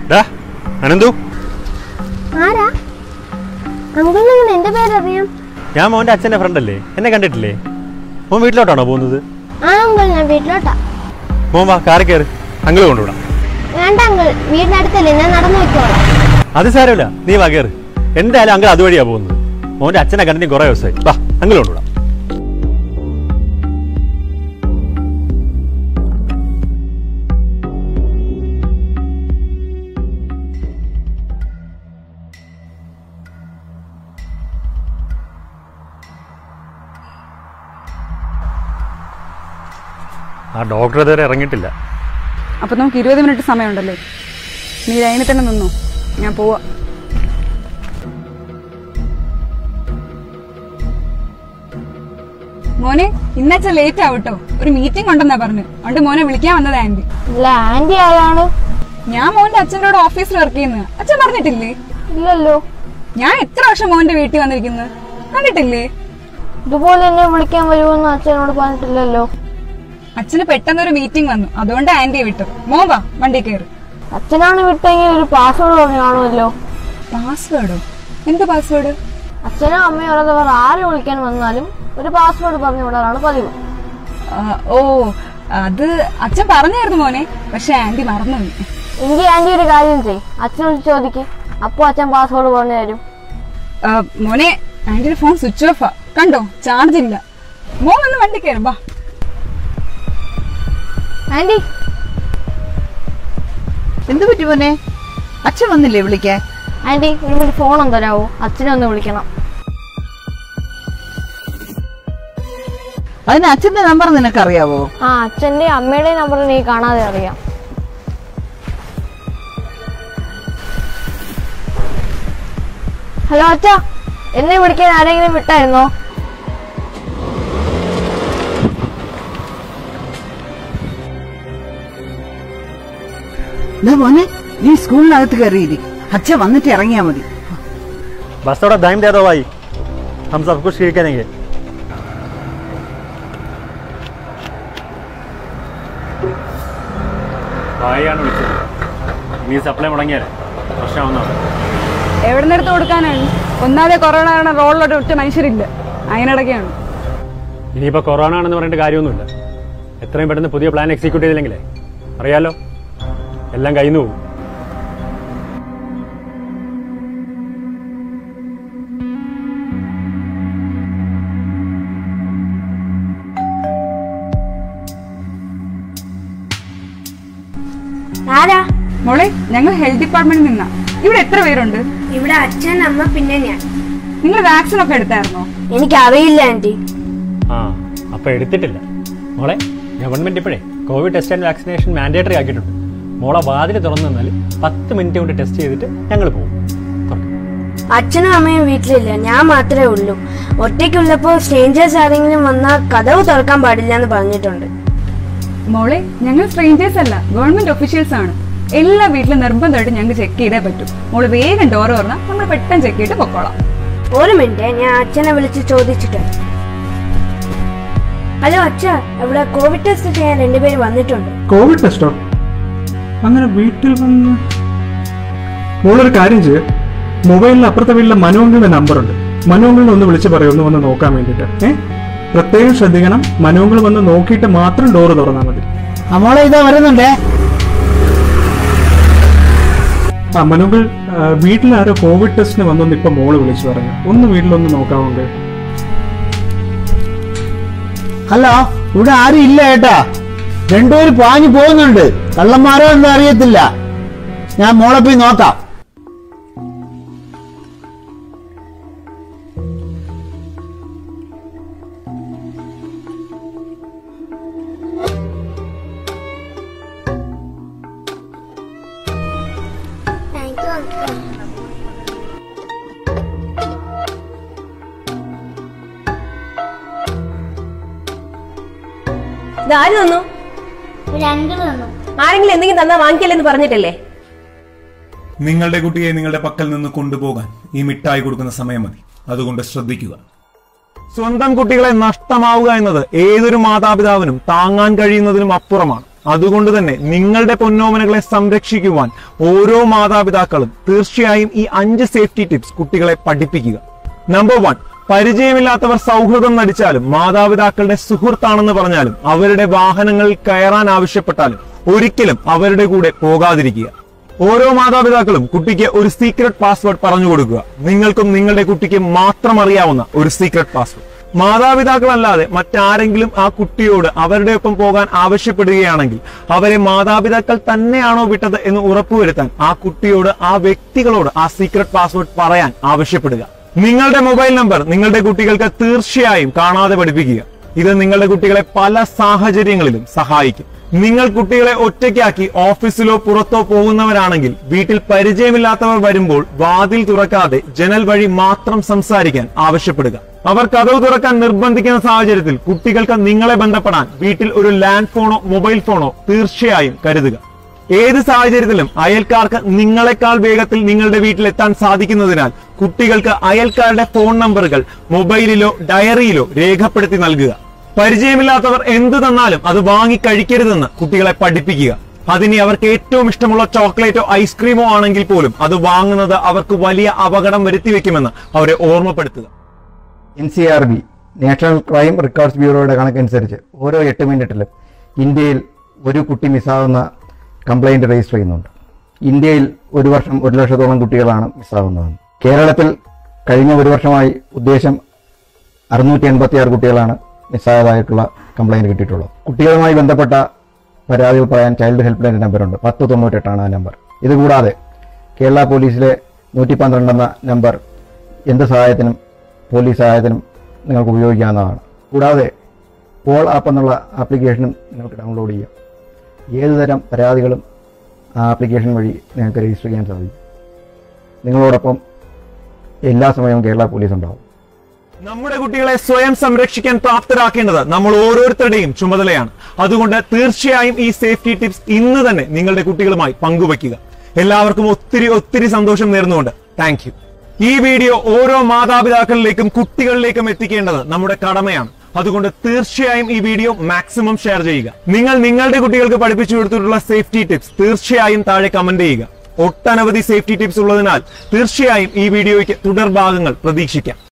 ഡാ അനന്തു ആരാ അങ്കിളിന് എന്റെ പേരറിയാം ഞാൻ മോന്റെ അച്ഛന്റെ ഫ്രണ്ട് അല്ലേ എന്നെ കണ്ടിട്ടില്ലേ മോൻ വീട്ടിലോട്ടാണോ പോകുന്നത് ആ അങ്കിൾ ഞാൻ വീട്ടിലോട്ടാ മോൻ വാ കാറി കയറി അങ്കിൾ കൊണ്ടുവിടാം വേണ്ട അങ്കിൾ വീടിനടുത്തല്ലേ ഞാൻ നടന്നു വെക്കോളാം അത് സാരമില്ല നീ വാ കയറി എന്തായാലും അങ്കിൾ അതുവഴിയാ പോകുന്നത് മോന്റെ അച്ഛനെ കണ്ടിട്ട് കുറെ ദിവസമായി വാ അങ്കിൾ കൊണ്ടുവിടാം ആ ഡോക്ടർ ഇതുവരെ ഇറങ്ങിയിട്ടില്ല അപ്പൊ നമുക്ക് ഇരുപത് മിനിറ്റ് സമയമുണ്ടല്ലേ നീ ലൈനിൽ തന്നെ നിന്നു ഞാൻ പോവാ മോനെ ഇന്നച്ച ലേറ്റ് ആവട്ടോ ഒരു മീറ്റിംഗ് ഉണ്ടെന്നാ പറഞ്ഞു അതുകൊണ്ട് മോനെ വിളിക്കാൻ വന്നതാ ആന്റി ഇല്ല ആന്റി ആരാണ് ഞാൻ മോന്റെ അച്ഛൻ്റെ കൂടെ ഓഫീസിൽ വർക്ക് ചെയ്യുന്നത് അച്ഛൻ പറഞ്ഞിട്ടില്ലേ ഇല്ലല്ലോ ഞാൻ എത്ര വർഷം മോന്റെ വീട്ടിൽ വന്നിരിക്കുന്നത് കണ്ടിട്ടില്ലേ ഇതുപോലെ എന്നെ വിളിക്കാൻ വരുമെന്ന് അച്ഛനോട് പറഞ്ഞിട്ടില്ലല്ലോ അച്ഛന് പെട്ടെന്നൊരു മീറ്റിംഗ് വന്നു അതുകൊണ്ട് ആന്റിയെ വിട്ടു മോൻ വാ വണ്ടി കയറി അച്ഛനാണ് വിട്ടെങ്കിൽ ഒരു പാസ്വേഡ് പറഞ്ഞു കാണുമല്ലോ പാസ്വേഡോ എന്ത് പാസ്വേഡ് അച്ഛനോ അമ്മയോ അല്ലാത്തവർ ആര് വിളിക്കാൻ വന്നാലും ഒരു പാസ്വേഡ് പറഞ്ഞു വിടാറാണ് പതിവ് ആ, ഓ അത് അച്ഛൻ പറഞ്ഞായിരുന്നു മോനെ പക്ഷെ ആന്റി മറന്നുപോയി എങ്കിൽ ആന്റി ഒരു കാര്യം ചെയ് അച്ഛനോട് ചോദിക്ക് അപ്പൊ അച്ഛൻ പാസ്വേഡ് പറഞ്ഞു തരും ആ, മോനെ ആന്റിയുടെ ഫോൺ സ്വിച്ച് ഓഫാ കണ്ടോ ചാർജ് ഇല്ല മോൻ വന്ന് വണ്ടി കയറും വാ ആന്റി എന്ത് പറ്റി മോനെ അച്ഛൻ വന്നില്ലേ വിളിക്കാൻ ആന്റി ഒരു മിനിറ്റ് ഫോൺ ഒന്ന് തരാവോ അച്ഛനെ ഒന്ന് വിളിക്കണം അതിന് അച്ഛന്റെ നമ്പർ നിനക്കറിയാവോ ആ അച്ഛന്റെ അമ്മയുടെ നമ്പർ എനിക്ക് കാണാതെ അറിയാം ഹലോ അച്ഛ എന്നെ വിളിക്കാൻ ആരെങ്കിലും വിട്ടായിരുന്നോ ദാ മോനെ നീ സ്കൂളിനകത്ത് കയറിയിരി അച്ഛൻ വന്നിട്ട് ഇറങ്ങിയാ മതി बस थोड़ा टाइम दे दो भाई हम सब कुछ ठीक करेंगे ഭായിയാണ് വിളിച്ചത് നീ സപ്ലൈ മുടങ്ങിയാലേ പ്രശ്നമാവുന്നതാണ് എവിടെ നിന്ന് എടുത്ത് കൊടുക്കാനാണ് ഒന്നാതെ കൊറോണ കാരണം റോളിലോട്ട് ഒറ്റ മനുഷ്യരില്ല അതിനിടയ്ക്കാണ് ഇനിയിപ്പോൾ കൊറോണ ആണെന്ന് പറഞ്ഞിട്ട് കാര്യമൊന്നുമില്ല എത്രയും പെട്ടെന്ന് പുതിയ പ്ലാൻ എക്സിക്യൂട്ട് ചെയ്തില്ലെങ്കിലേ അറിയാലോ എല്ലാം കയ്യിൽ നിന്ന് പോകും ആരാ മോളെ ഞങ്ങൾ ഹെൽത്ത് ഡിപ്പാർട്ട്മെന്റിൽ നിന്നാ ഇവിടെ എത്ര പേരുണ്ട് ഇവിടെ അച്ഛൻ അമ്മ പിന്നെ ഞാൻ നിങ്ങൾ വാക്സിൻ ഒക്കെ എടുത്തായിരുന്നോ എനിക്കറിയില്ല ആന്റി ആ അപ്പോൾ എടുത്തിട്ടില്ല മോളെ ഗവൺമെൻറ് ഇപ്പോഴേ Covid test and vaccination mandatory ആക്കിയിട്ടുണ്ട് മോളെ വാതിൽ തുറന്നു തന്നാൽ പത്ത് മിനിറ്റ് കൊണ്ട് ടെസ്റ്റ് ചെയ്തിട്ട് ഞങ്ങൾ പോകും തുറക്ക്. അച്ഛനും അമ്മയും വീട്ടിലില്ല ഞാൻ മാത്രമേ ഉള്ളൂ ഒറ്റയ്ക്കുള്ളപ്പോ സ്ട്രേഞ്ചേഴ്സ് ആരെങ്കിലും വന്നാൽ കഥവ് തുറക്കാൻ പാടില്ല എന്ന് പറഞ്ഞിട്ടുണ്ട് മോളെ ഞങ്ങൾ സ്ട്രേഞ്ചേഴ്സ് അല്ല ഗവൺമെന്റ് ഒഫീഷ്യൽസ് ആണ് എല്ലാ വീട്ടിലും നിർബന്ധമായിട്ട് ഞങ്ങൾക്ക് ചെക്ക് ചെയ്തേ പറ്റൂ മോള് വേഗം ഡോർ തുറന്നാൽ നമ്മൾ പെട്ടെന്ന് ചെക്ക് ചെയ്തിട്ട് പൊക്കോളാം ഒരു മിനിറ്റ് ഞാൻ അച്ഛനെ വിളിച്ച് ചോദിച്ചിട്ട് ഹലോ അച്ഛ ഇവിടെ കോവിഡ് ടെസ്റ്റ് ചെയ്യാൻ രണ്ടുപേര് വന്നിട്ടുണ്ട് കോവിഡ് ടെസ്റ്റോ അങ്ങനെ വീട്ടിൽ വന്ന് മോളൊരു കാര്യം ചെയ്യ മൊബൈലിൽ അപ്പുറത്തെ വീട്ടിലെ മനുവങ്കിളിന്റെ നമ്പറുണ്ട് മനുവങ്കിളിനെ ഒന്ന് വിളിച്ച് പറയും ഒന്ന് വന്ന് നോക്കാൻ വേണ്ടിയിട്ട് ഏ പ്രത്യേകം ശ്രദ്ധിക്കണം മനുവങ്കിൾ വന്ന് നോക്കിയിട്ട് മാത്രം ഡോറ് തുറന്നാൽ മതി മോളെ ഇതാ വരുന്നുണ്ടേ ആ മനുവങ്കിൾ വീട്ടിൽ ആരോ കോവിഡ് ടെസ്റ്റിന് വന്നൊന്ന് ഇപ്പൊ മോള് വിളിച്ചു പറഞ്ഞു ഒന്ന് വീട്ടിലൊന്ന് നോക്കാവുണ്ട് ഹലോ ഇവിടെ ആരും ഇല്ല ഏട്ടാ രണ്ടുപേര് പാഞ്ഞു പോകുന്നുണ്ട് കള്ളന്മാരോ എന്ന് അറിയത്തില്ല ഞാൻ മോളെ പോയി നോക്കാം ഇതാര് തന്നു രണ്ട് തന്നു ആരെങ്കിലും എന്തെങ്കിലും തന്നാ വാങ്ങിക്കല്ലെന്ന് പറഞ്ഞിട്ടല്ലേ നിങ്ങളുടെ കുട്ടിയെ നിങ്ങളുടെ പക്കൽ നിന്ന് കൊണ്ടുപോകാൻ ഈ മിഠായി കൊടുക്കുന്ന സമയം മതി അതുകൊണ്ട് ശ്രദ്ധിക്കുക സ്വന്തം കുട്ടികളെ നഷ്ടമാവുക എന്നത് ഏതൊരു മാതാപിതാവിനും താങ്ങാൻ കഴിയുന്നതിനും അപ്പുറമാണ് അതുകൊണ്ട് തന്നെ നിങ്ങളുടെ പൊന്നോമനകളെ സംരക്ഷിക്കുവാൻ ഓരോ മാതാപിതാക്കളും തീർച്ചയായും ഈ അഞ്ച് സേഫ്റ്റി ടിപ്സ് കുട്ടികളെ പഠിപ്പിക്കുക നമ്പർ വൺ പരിചയമില്ലാത്തവർ സൗഹൃദം നടിച്ചാലും മാതാപിതാക്കളുടെ സുഹൃത്താണെന്ന് പറഞ്ഞാലും അവരുടെ വാഹനങ്ങളിൽ കയറാൻ ആവശ്യപ്പെട്ടാലും ഒരിക്കലും അവരുടെ കൂടെ പോകാതിരിക്കുക ഓരോ മാതാപിതാക്കളും കുട്ടിക്ക് ഒരു സീക്രട്ട് പാസ്വേഡ് പറഞ്ഞു കൊടുക്കുക നിങ്ങൾക്കും നിങ്ങളുടെ കുട്ടിക്ക് മാത്രം അറിയാവുന്ന ഒരു സീക്രട്ട് പാസ്വേഡ് മാതാപിതാക്കളല്ലാതെ മറ്റാരെങ്കിലും ആ കുട്ടിയോട് അവരുടെ ഒപ്പം പോകാൻ ആവശ്യപ്പെടുകയാണെങ്കിൽ അവരെ മാതാപിതാക്കൾ തന്നെയാണോ വിട്ടത് എന്ന് ഉറപ്പുവരുത്താൻ ആ കുട്ടിയോട് ആ വ്യക്തികളോട് ആ സീക്രട്ട് പാസ്വേഡ് പറയാൻ ആവശ്യപ്പെടുക നിങ്ങളുടെ മൊബൈൽ നമ്പർ നിങ്ങളുടെ കുട്ടികൾക്ക് തീർച്ചയായും കാണാതെ പഠിപ്പിക്കുക ഇത് നിങ്ങളുടെ കുട്ടികളെ പല സാഹചര്യങ്ങളിലും സഹായിക്കും നിങ്ങൾ കുട്ടികളെ ഒറ്റയ്ക്കാക്കി ഓഫീസിലോ പുറത്തോ പോകുന്നവരാണെങ്കിൽ വീട്ടിൽ പരിചയമില്ലാത്തവർ വരുമ്പോൾ വാതിൽ തുറക്കാതെ ജനൽ വഴി മാത്രം സംസാരിക്കാൻ ആവശ്യപ്പെടുക അവർ കഥവ് തുറക്കാൻ നിർബന്ധിക്കുന്ന സാഹചര്യത്തിൽ കുട്ടികൾക്ക് നിങ്ങളെ ബന്ധപ്പെടാൻ വീട്ടിൽ ഒരു ലാൻഡ് ഫോണോ മൊബൈൽ ഫോണോ തീർച്ചയായും കരുതുക ഏത് സാഹചര്യത്തിലും അയൽക്കാർക്ക് നിങ്ങളെക്കാൾ വേഗത്തിൽ നിങ്ങളുടെ വീട്ടിലെത്താൻ സാധിക്കുന്നതിനാൽ കുട്ടികൾക്ക് അയൽക്കാരുടെ ഫോൺ നമ്പറുകൾ മൊബൈലിലോ ഡയറിയിലോ രേഖപ്പെടുത്തി നൽകുക പരിചയമില്ലാത്തവർ എന്ത് തന്നാലും അത് വാങ്ങി കഴിക്കരുതെന്ന് കുട്ടികളെ പഠിപ്പിക്കുക അതിനി അവർക്ക് ഏറ്റവും ഇഷ്ടമുള്ള ചോക്ലേറ്റോ ഐസ്ക്രീമോ ആണെങ്കിൽ പോലും അത് വാങ്ങുന്നത് അവർക്ക് വലിയ അപകടം വരുത്തിവെക്കുമെന്ന് അവരെ ഓർമ്മപ്പെടുത്തുക N C R B national crime records ബ്യൂറോയുടെ കണക്കനുസരിച്ച് ഓരോ എട്ട് മിനിറ്റിലും ഇന്ത്യയിൽ ഒരു കുട്ടി മിസ്സാവുന്ന കംപ്ലൈന്റ് രജിസ്റ്റർ ചെയ്യുന്നുണ്ട് ഇന്ത്യയിൽ ഒരു വർഷം ഒരു ലക്ഷത്തോളം കുട്ടികളാണ് മിസ്സാവുന്നത് കേരളത്തിൽ കഴിഞ്ഞ ഒരു വർഷമായി ഉദ്ദേശം അറുന്നൂറ്റി എൺപത്തി ആറ് കുട്ടികളാണ് മിസ്സായതായിട്ടുള്ള കംപ്ലൈന്റ് കിട്ടിയിട്ടുള്ളത് കുട്ടികളുമായി ബന്ധപ്പെട്ട പരാതികൾ പറയാൻ ചൈൽഡ് ഹെൽപ്പ് ലൈൻ നമ്പറുണ്ട് പത്ത് തൊണ്ണൂറ്റെട്ടാണ് ആ നമ്പർ ഇതുകൂടാതെ കേരള പോലീസിലെ നൂറ്റി പന്ത്രണ്ട് എന്ന നമ്പർ എന്ത് സഹായത്തിനും പോലീസ് സഹായത്തിനും നിങ്ങൾക്ക് ഉപയോഗിക്കാവുന്നതാണ് കൂടാതെ പോൾ ആപ്പ് എന്നുള്ള ആപ്ലിക്കേഷനും നിങ്ങൾക്ക് ഡൗൺലോഡ് ചെയ്യാം ഏത് തരം പരാതികളും ആ ആപ്ലിക്കേഷൻ വഴി നിങ്ങൾക്ക് രജിസ്റ്റർ ചെയ്യാൻ സാധിക്കും നിങ്ങളോടൊപ്പം എല്ലാ സമയവും കേരള പോലീസ് ഉണ്ടാവും നമ്മുടെ കുട്ടികളെ സ്വയം സംരക്ഷിക്കാൻ പ്രാപ്തരാക്കേണ്ടത് നമ്മൾ ഓരോരുത്തരുടെയും ചുമതലയാണ് അതുകൊണ്ട് തീർച്ചയായും ഈ സേഫ്റ്റി ടിപ്സ് ഇന്ന് തന്നെ നിങ്ങളുടെ കുട്ടികളുമായി പങ്കുവയ്ക്കുക എല്ലാവർക്കും ഒത്തിരി ഒത്തിരി സന്തോഷം നേർന്നുകൊണ്ട് താങ്ക് യു ഈ വീഡിയോ ഓരോ മാതാപിതാക്കളിലേക്കും കുട്ടികളിലേക്കും എത്തിക്കേണ്ടത് നമ്മുടെ കടമയാണ് അതുകൊണ്ട് തീർച്ചയായും ഈ വീഡിയോ മാക്സിമം ഷെയർ ചെയ്യുക നിങ്ങൾ നിങ്ങളുടെ കുട്ടികൾക്ക് പഠിപ്പിച്ചു കൊടുത്തിട്ടുള്ള സേഫ്റ്റി ടിപ്സ് തീർച്ചയായും താഴെ കമന്റ് ചെയ്യുക ഒട്ടനവധി സേഫ്റ്റി ടിപ്സ് ഉള്ളതിനാൽ തീർച്ചയായും ഈ വീഡിയോയ്ക്ക് തുടർഭാഗങ്ങൾ പ്രതീക്ഷിക്കാം